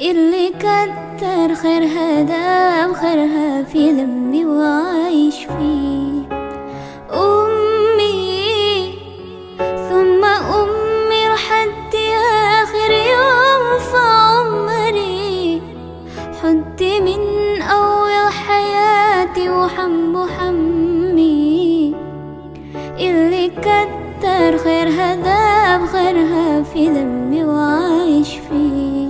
اللي كتر خيرها دام خيرها في ذنبي وعايش فيه أمي ثم أمي لحد آخر يوم في عمري حدي من أول حياتي وحم حمي اللي كتر خيرها دام خيرها في ذنبي وعايش فيه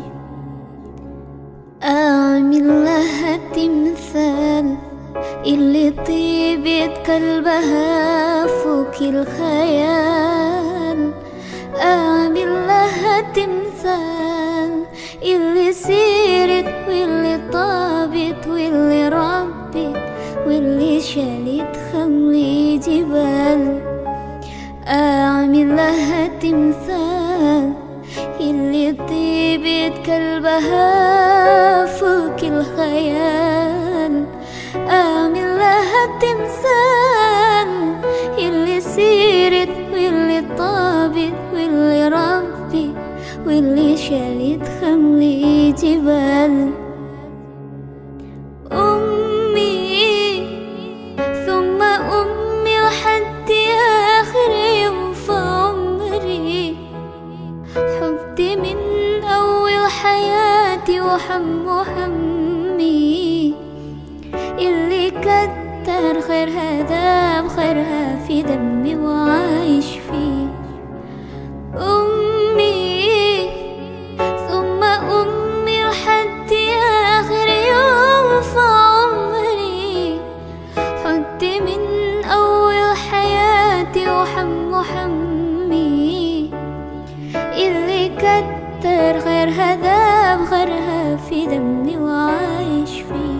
أعمل لها تمثال اللي طيبة قلبها فوق الخيال أعمل لها تمثال اللي سيرت واللي طابت واللي ربت واللي شالت خملي جبال أعمل لها تمثال اللي طيبة قلبها فوق الخيال أعمل لها تمثال اللي سيرت واللي طابت واللي ربت واللي شالت خملي جبال أمي ثم أمي لحد آخر يوم في عمري حبي من أول حياتي وحم همي اللي كتر خيرها دام خيرها في دمي وعايش فيه أمي ثم أمي لحد آخر يوم في عمري حدي من أول حياتي وحم حمي اللي كتر خيرها ذاب خيرها في دمي وعايش فيه